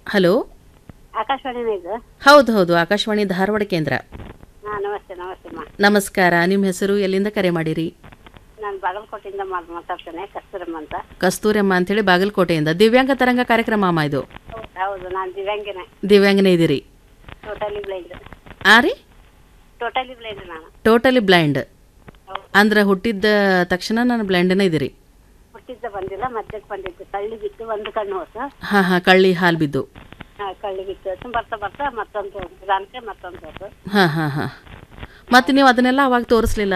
Hello ಆಕಾಶವಾಣಿನೇ ಇದು ಹೌದು ಹೌದು ಆಕಾಶವಾಣಿ ಧಾರವಾಡ ಕೇಂದ್ರ ಹಾಂ ನಮಸ್ತೆ ನಮಸ್ತೆ ಮಾ ನಮಸ್ಕಾರ ನಿಮ್ಮ ಹೆಸರು ಎಲ್ಲಿಂದ ಕರೆ ಮಾಡಿರಿ ನಾನು ಬಾಗಲಕೋಟೆಯಿಂದ ಮಾತ್- ಮಾತಾಡ್ತೇನೆ ಕಸ್ತೂರಮ್ಮ ಅಂತ ಕಸ್ತೂರಮ್ಮ ಅಂತೇಳಿ ಬಾಗಲಕೋಟೆಯಿಂದ ದಿವ್ಯಾಂಗ ತರಂಗ ಕಾರ್ಯಕ್ರಮ ಅಮ್ಮ ಇದು ಹೌದು ಹೌದು ನಾನು ದಿವ್ಯಾಂಗಿನೇ ದಿವ್ಯಾಂಗನೇ ಇದ್ದೀರಿ ಟೋಟಲಿ ಬ್ಲೈಂಡ್ ಆ ರೀ ಟೋಟಲಿ ಬ್ಲೈಂಡ್ ನಾನು ಟೋಟಲಿ ಬ್ಲೈಂಡ್ ಹೌದು. ಅಂದ್ರೆ ಹುಟ್ಟಿದ್ದ ತಕ್ಷಣ ನಾನು ಬ್ಲೈಂಡನೇ ಇದ್ದೀರಿ ಹುಟ್ಟಿದ್ದ ಬಂದಿಲ್ಲ ಮಧ್ಯಕ್ಕೆ ಬಂದಿದ್ದು ಕಳ್ಳಿ ಬಿದ್ದು ಒಂದು ಕಣ್ಣು ಹೋತು ಹಾಂ ಹಾಂ ಕಳ್ಳಿ ಹಾಲು ಬಿದ್ದು ಹಾಂ ಕಳ್ಳಿ ಬಿದ್ದು ಹೋತು ಬರ್ತಾ ಬರ್ತಾ ಮತ್ತೊಂದು ನಿಧಾನಕ್ಕೆ ಮತ್ತೊಂದು ಹೋತು ಹಾಂ ಹಾಂ ಹಾಂ ಮತ್ತು ನೀವು ಅದನ್ನೆಲ್ಲ ಅವಾಗ ತೋರಿಸ್ಲಿಲ್ಲ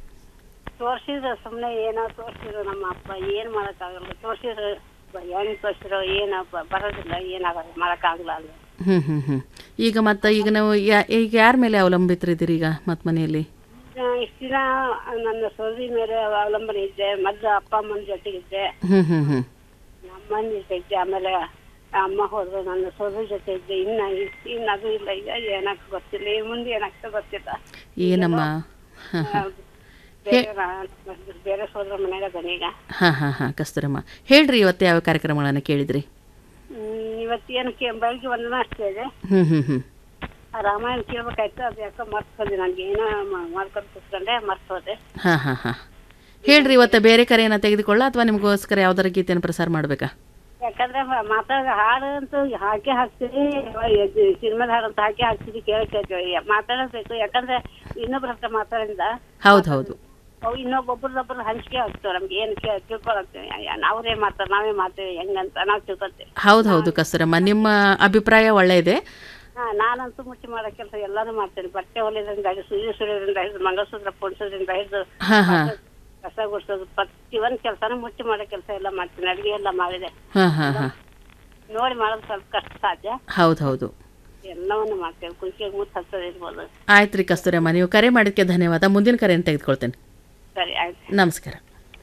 ತೋರಿಸಿದ್ರು ಸುಮ್ಮನೆ ಏನೋ ತೋರಿಸಿದ್ರು ನಮ್ಮ ಅಪ್ಪ ಏನು ಮಾಡೋಕ್ಕಾಗಲ್ಲ ತೋರಿಸಿದ್ರು ಹೆಂಗೆ ತೋರಿಸಿದ್ರು ಏನೋ ಬ- ಬರೋದಿಲ್ಲ ಏನಾಗಲ್ಲ ಮಾಡೋಕ್ಕಾಗಲ್ಲ ಅಲ್ಲ ಹ್ಞೂ ಹ್ಞೂ ಹ್ಞೂ ಈಗ ಮತ್ತು ಈಗ ನಾವು ಯಾ ಈಗ ಯಾರ ಮೇಲೆ ಅವಲಂಬಿತರಿದ್ದೀರಿ ಈಗ ಮತ್ತು ಮನೆಯಲ್ಲಿ ಇಷ್ಟು ದಿನ ನನ್ನ ಸೋದರಿ ಮೇಲೆ ಅವಲಂಬನೆ ಇದ್ದೆ ಮೊದಲು ಅಪ್ಪ ಅಮ್ಮನ ಜೊತೆಗಿದ್ದೆ ಹ್ಞೂ ಹ್ಞೂ ಹ್ಞೂ ಅಮ್ಮನ ಜೊತೆ ಇದ್ದೆ ಆಮೇಲೆ ಅಮ್ಮ ಹೋದ್ರು ನನ್ನ ಸೋದರಿ ಜೊತೆ ಇದ್ದೆ ಇನ್ನ ಇನ್ನು ಅದು ಇಲ್ಲ ಈಗ ಏನಾಗ್ತ ಗೊತ್ತಿಲ್ಲ ಇನ್ನು ಮುಂದೆ ಏನಾಗ್ತಾ ಗೊತ್ತಿಲ್ಲ ಏನಮ್ಮ ಹಾಂ ಆ, ಬೇರೆ ನಾ- ಬೇರೆ ಸೋದರ ಮನೆಯಾಗ ಅದನ್ನ ಈಗ ಹಾಂ ಹಾಂ ಹಾಂ ಕಸ್ತೂರಮ್ಮ ಹೇಳ್ರಿ ಇವತ್ತು ಯಾವ ಕಾರ್ಯಕ್ರಮಗಳನ್ನು ಕೇಳಿದ್ರಿ ಹ್ಮ್, ಇವತ್ತೇನು ಕೇ ಬೆಳಗ್ಗೆ ಒಂದನ ಅಷ್ಟೇ ಇದೆ ಹ್ಞೂ ಹ್ಞೂ ಹ್ಞೂ ಆ ರಾಮಾಯಣ ಕೇಳ್ಬೇಕಾಯ್ತು ಅದು ಯಾಕೋ ಮರ್ತ್ಕೊಂಡೆ ನನಗೆ ಏನೋ ಮಾ- ಮಾಡ್ಕೊಂಡು ಕೂತ್ಕೊಂಡೆ ಮರ್ತೋದೆ ಹಾಂ ಹಾಂ ಹಾಂ ಹೇಳ್ರಿ ಇವತ್ತು ಬೇರೆ ಕರೆಯನ್ನು ತೆಗೆದುಕೊಳ್ಳ ಅಥವಾ ನಿಮಗೋಸ್ಕರ ಯಾವ್ದಾರ ಗೀತೆಯನ್ನು ಪ್ರಸಾರ ಮಾಡಬೇಕಾ ಯಾಕಂದ್ರೆ ಮ- ಮಾತಾಡ ಹಾಡು ಅಂತೂ ಹಾಕಿ ಹಾಕ್ತೀವಿ ಸಿನಿಮಾದ ಹಾಡು ಅಂತ ಹಾಕಿ ಹಾಕ್ತೀವಿ ಕೇಳಿ ಕೇಳ್ತೀವಿ ಮಾತಾಡಬೇಕು ಯಾಕಂದ್ರೆ ಇನ್ನೊಬ್ರ ಹತ್ರ ಮಾತಾಡಿಂದ ಹೌದು ಹೌದು ಅವು ಇನ್ನೊಬ್ಬೊಬ್ರದೊಬ್ರು ಹಂಚಿಕೆ ಆಗ್ತವೆ ನಮ್ಗೆ ಏನು ಕೇ ತಿಳ್ಕೊಳಕ್ತೀವಿ ಅವ್ರೇ ಮಾಡ್ತಾರೆ ನಾವೇ ಮಾಡ್ತೇವೆ ಹೆಂಗಂತ ನಾವು ತಿಳ್ಕೊತೀವಿ ಹೌದು ಹೌದು ಕಸ್ತೂರಮ್ಮ ನಿಮ್ಮ ಅಭಿಪ್ರಾಯ ಒಳ್ಳೆಯದೇ ಹಾ ನಾನಂತೂ ಮುಚ್ಚಿ ಮಾಡೋ ಕೆಲಸ ಎಲ್ಲಾನು ಮಾಡ್ತೇನೆ ಬಟ್ಟೆ ಹೊಲಿಯೋದ್ರಿಂದ ಹಿಡಿದು ಸೂರ್ಯ ಸುರಿಯೋದ್ರಿಂದ ಹಿಡಿದು ಮಂಗಲಸೂತ್ರ ಪೋಣಿಸೋದ್ರಿಂದ ಹಿಡಿದು ಹಾಂ ಹಾಂ ಕಸ ಗುಡಿಸೋದು ಪ್ರತಿಯೊಂದು ಕೆಲಸನೂ ಮುಚ್ಚಿ ಮಾಡೋ ಕೆಲಸ ಎಲ್ಲ ಮಾಡ್ತೀನಿ ಅಡುಗೆ ಎಲ್ಲ ಮಾಡಿದೆ ಹಾಂ ಹಾಂ ಹಾಂ ನೋಡಿ ಮಾಡೋದು ಸ್ವಲ್ಪ ಕಷ್ಟ ಸಾಧ್ಯ ಹೌದು ಹೌದು ಎಲ್ಲವನ್ನು ಮಾಡ್ತೇವೆ ಕುಂಚಿಗೆ ಮುತ್ತು ಹಚ್ಚೋದು ಇರ್ಬೋದು ಆಯ್ತು ರೀ ಕಸ್ತೂರಮ್ಮ ನೀವು ಕರೆ ಮಾಡಿದ್ದಕ್ಕೆ ಧನ್ಯವಾದ ಮುಂದಿನ ಕರೆಯನ್ನು ತೆಗೆದುಕೊಳ್ತೇನೆ ಸರಿ ಆಯ್ತು ನಮಸ್ಕಾರ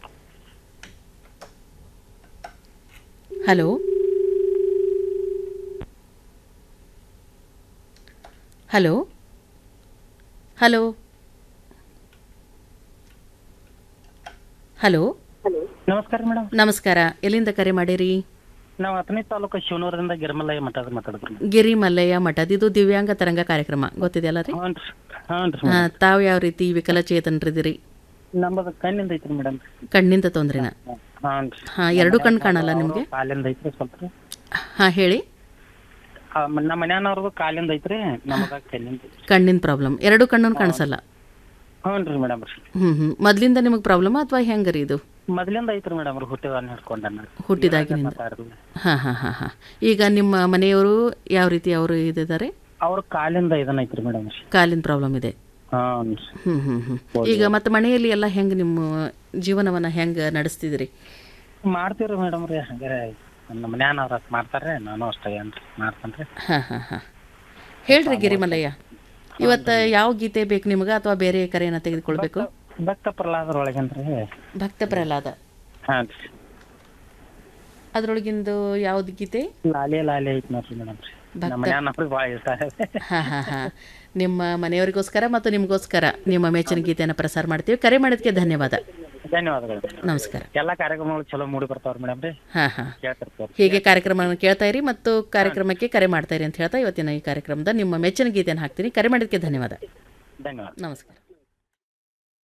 ಹಲೋ ಹಲೋ ಹಲೋ ಹಲೋ ನಮಸ್ಕಾರ ಮೇಡಮ್ ನಮಸ್ಕಾರ ಎಲ್ಲಿಂದ ಕರೆ ಮಾಡಿರಿ ನಾವು ಹತ್ತನೇ ತಾಲೂಕು ಶಿವನೂರದಿಂದ ಗಿರ್ಮಲಯ್ಯ ಮಠದ ಮಾತಾಡಿದ್ರಿ ಗಿರಿ ಮಲ್ಲಯ್ಯ ಮಠದ ಇದು ದಿವ್ಯಾಂಗ ತರಂಗ ಕಾರ್ಯಕ್ರಮ ಗೊತ್ತಿದೆಯಲ್ಲ ರೀ ಹ್ಞೂ ರೀ ಹ್ಞೂ ರೀ ಹಾಂ ತಾವು ಯಾವ ರೀತಿ ವಿಕಲಚೇತನರಿದ್ದೀರಿ ನಮ್ಮದು ಕಣ್ಣಿಂದ ಐತ್ರಿ ಮೇಡಮ್ ಕಣ್ಣಿಂದ ತೊಂದ್ರೆನ ಹಾಂ ರೀ ಹಾಂ ಎರಡು ಕಣ್ಣು ಕಾಣಲ್ಲ ನಿಮಗೆ ಕಾಲಿಂದ ಐತ್ರಿ ಸ್ವಲ್ಪ ರೀ ಹಾಂ ಹೇಳಿ ಆ, ಮ- ನಮ್ಮ ಮನ್ಯಾನವ್ರದ್ದು ಕಾಲಿಂದ ಐತ್ರಿ ನಮಗ ಕಣ್ಣಿಂದ ಐತ್ರಿ ಕಣ್ಣಿನ ಪ್ರಾಬ್ಲಮ್ ಎರಡು ಕಣ್ಣನ್ನು ಕಾಣಿಸಲ್ಲ ಹ್ಞೂ ರೀ ಮೇಡಮ್ ರೀ ಹ್ಞೂ ಹ್ಞೂ ಮೊದಲಿಂದ ನಿಮಗೆ ಪ್ರಾಬ್ಲಮ್ ಅಥವಾ ಹೆಂಗೆ ರೀ ಇದು ಮೊದಲಿಂದ ಐತ್ರಿ ಮೇಡಮ್ ರೀ ಹುಟ್ಟಿದ ಹಿಡ್ಕೊಂಡ ಹುಟ್ಟಿದಾಗಿನಿಂದ ಹಾಂ ಹಾಂ ಹಾಂ ಹಾಂ ಈಗ ನಿಮ್ಮ ಮನೆಯವರು ಯಾವ ರೀತಿ ಅವರು ಇದ್ದಾರೆ ಅವ್ರ ಕಾಲಿಂದ ಇದನ್ನ ಐತ್ರಿ ಮೇಡಮ್ ರೀ ಕಾಲಿನ ಪ್ರಾಬ್ಲಮ್ ಇದೆ ಹಾಂ ರೀ ಹ್ಞೂ ಹ್ಞೂ ಹ್ಞೂ ಈಗ ಮತ್ತೆ ಮನೆಯಲ್ಲಿ ಎಲ್ಲ ಹೆಂಗೆ ನಿಮ್ಮ ಜೀವನವನ್ನು ಹೆಂಗೆ ನಡೆಸ್ತಿದ್ರಿ ಮಾಡ್ತೀವ್ರಿ ಮೇಡಮ್ ರೀ ಹಂಗಾರೆ ನಮ್ಮ ಮನ್ಯಾನವ್ರ ಅಷ್ಟ್ ಮಾಡ್ತಾರ್ರಿ ನಾನು ಅಷ್ಟೇ ಏನ್ರಿ ಮಾಡ್ತಾನ್ರಿ ಹಾಂ ಹಾಂ ಹಾಂ ಹೇಳ್ರಿ ಗಿರಿಮಲ್ಲಯ್ಯ ಇವತ್ತು ಯಾವ ಗೀತೆ ಬೇಕು ನಿಮ್ಗೆ ಅಥವಾ ಬೇರೆ ಕರೆಯನ್ನು ತೆಗೆದುಕೊಳ್ಬೇಕು ಭಕ್ತ ಪ್ರಹ್ಲಾದರ ಒಳಗೇನ್ರಿ ಭಕ್ತ ಪ್ರಹ್ಲಾದ ಹಾಂ ರೀ ಅದರೊಳಗಿಂದು ಯಾವ್ದು ಗೀತೆ ಲಾಲಿ ಲಾಲಿ ಐತಿ ನೋಡ್ರಿ ಮೇಡಮ್ ರೀ ಭಕ್ತ- ನಮ್ಮ ಮನ್ಯಾನವ್ರಿಗೆ ಭಾಳ ಇಷ್ಟ ಹಾಂ ಹಾಂ ಹಾಂ ನಿಮ್ಮ ಮನೆಯವರಿಗೋಸ್ಕರ ಮತ್ತು ನಿಮಗೋಸ್ಕರ ನಿಮ್ಮ ಮೆಚ್ಚಿನ ಗೀತೆಯನ್ನು ಪ್ರಸಾರ ಮಾಡ್ತೀವಿ ಕರೆ ಮಾಡಿದ್ದಕ್ಕೆ ಧನ್ಯವಾದ ಧನ್ಯವಾದಗಳು ನಮಸ್ಕಾರ ಎಲ್ಲಾ ಕಾರ್ಯಕ್ರಮಗಳು ಚಲೋ ಮೂಡಿ ಬರ್ತಾವ್ರಿ ಮೇಡಮ್ ರೀ ಹಾಂ ಹಾಂ ಕೇಳ್ತಿರ್ತೀವಿ ಹೀಗೆ ಕಾರ್ಯಕ್ರಮವನ್ನು ಕೇಳ್ತಾ ಇರಿ ಮತ್ತು ಕಾರ್ಯಕ್ರಮಕ್ಕೆ ಕರೆ ಮಾಡ್ತಾ ಇರಿ ಅಂತ ಹೇಳ್ತಾ ಇವತ್ತಿನ ಈ ಕಾರ್ಯಕ್ರಮದ ನಿಮ್ಮ ಮೆಚ್ಚಿನ ಗೀತೆಯನ್ನು ಹಾಕ್ತೀನಿ ಕರೆ ಮಾಡಿದ್ದಕ್ಕೆ ಧನ್ಯವಾದ ಧನ್ಯವಾದ ನಮಸ್ಕಾರ